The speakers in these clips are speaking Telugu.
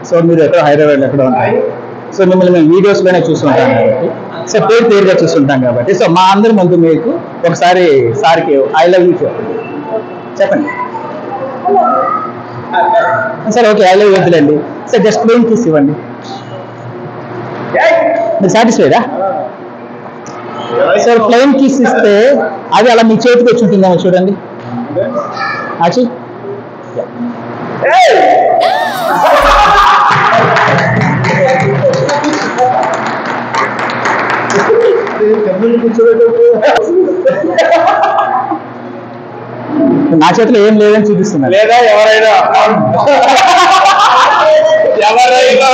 సో మీరు ఎక్కడ హైదరాబాద్ ఎక్కడ ఉంటారు సో మిమ్మల్ని మేము వీడియోస్లోనే చూస్తుంటాం కాబట్టి సో పేరు పేరుగా చూస్తుంటాం కాబట్టి సో మా అందరి ముందు మీకు ఒకసారి సార్కి ఐ లవ్ యూ చెప్పండి సరే ఓకే ఐ లవ్ వద్దులేండి సార్ జస్ట్ ప్లేన్ కిస్ ఇవ్వండి మీరు సాటిస్ఫైడా సార్ ప్లేన్ కిస్ ఇస్తే అది అలా మీ చేతికి వచ్చి ఉంటుందేమో చూడండి ఆచి నా చేతిలో ఏం లేదని చూపిస్తున్నారు లేదా ఎవరైనా ఎవరైనా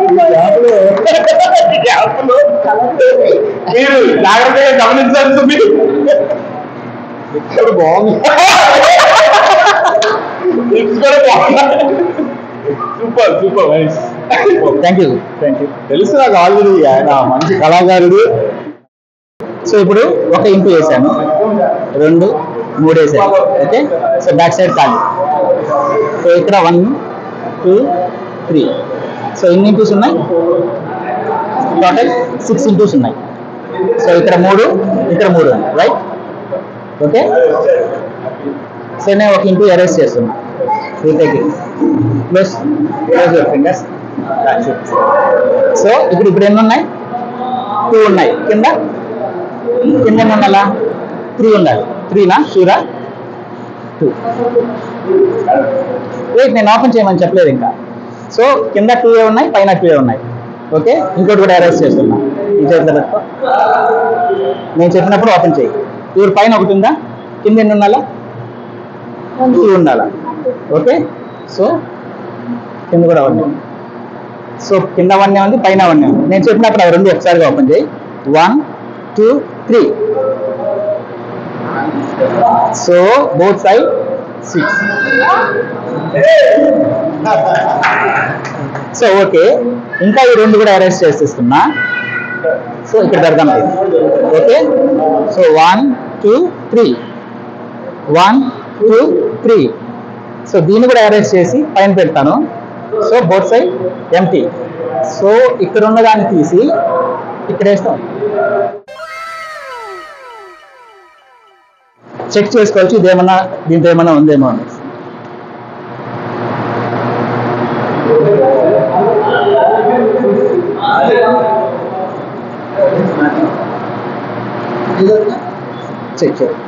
గ్యాప్లో మీరు జాగ్రత్తగా గమనించాల్సి మీరు ఇక్కడ బాగుంది లిప్స్ కూడా బాగున్నాయి super super nice thank you thank you తెలుసు నాకు ఆల్రెడీ ఆయన మంచి కళాకారుడు సో ఇప్పుడు ఒక ఇంటూ వేసాను రెండు మూడు వేసాను ఓకే సో బ్యాక్ సైడ్ ఖాళీ సో ఇక్కడ వన్ టూ త్రీ సో ఎన్ని ఇంటూస్ ఉన్నాయి టోటల్ సిక్స్ ఇంటూస్ ఉన్నాయి సో ఇక్కడ మూడు ఇక్కడ మూడు ఉన్నాయి రైట్ ఓకే సో నేను ఒక ఇంటూ అరేంజ్ చేస్తున్నా retaking plus close your fingers so ఇప్పుడు ఇప్పుడు ఎన్ని ఉన్నాయి టూ ఉన్నాయి కింద కింద ఎన్ని ఉండాలా త్రీ ఉండాలి త్రీనా షూరా టూ వెయిట్ నేను ఓపెన్ చేయమని చెప్పలేదు ఇంకా సో కింద టూ ఏ ఉన్నాయి పైన టూ ఏ ఉన్నాయి ఓకే ఇంకోటి కూడా అరేంజ్ చేస్తున్నా ఈ చేతిలో పెట్టుకో నేను చెప్పినప్పుడు ఓపెన్ చేయి ఇప్పుడు పైన ఒకటి ఉందా కింద ఎన్ని ఉండాలా టూ ఉండాలా ఓకే సో కింద కూడా వన్ సో కింద వన్ ఉంది పైన వన్ ఉంది నేను చెప్పినప్పుడు అవి రెండు ఒకసారిగా ఓపెన్ చేయి one two three so both side six so okay ఇంకా ఈ రెండు కూడా అరేంజ్ చేసేస్తున్నా సో ఇక్కడ పెడదాం ఇది. Okay so one two three one two three so దీన్ని కూడా అరేంజ్ చేసి పైన పెడతాను so both side empty so ఇక్కడ ఉన్న దాన్ని తీసి ఇక్కడ వేస్తాం చెక్ చేసుకోవచ్చు ఇదేమన్నా దీంతో ఏమన్నా ఉందేమో అని చెక్ చెక్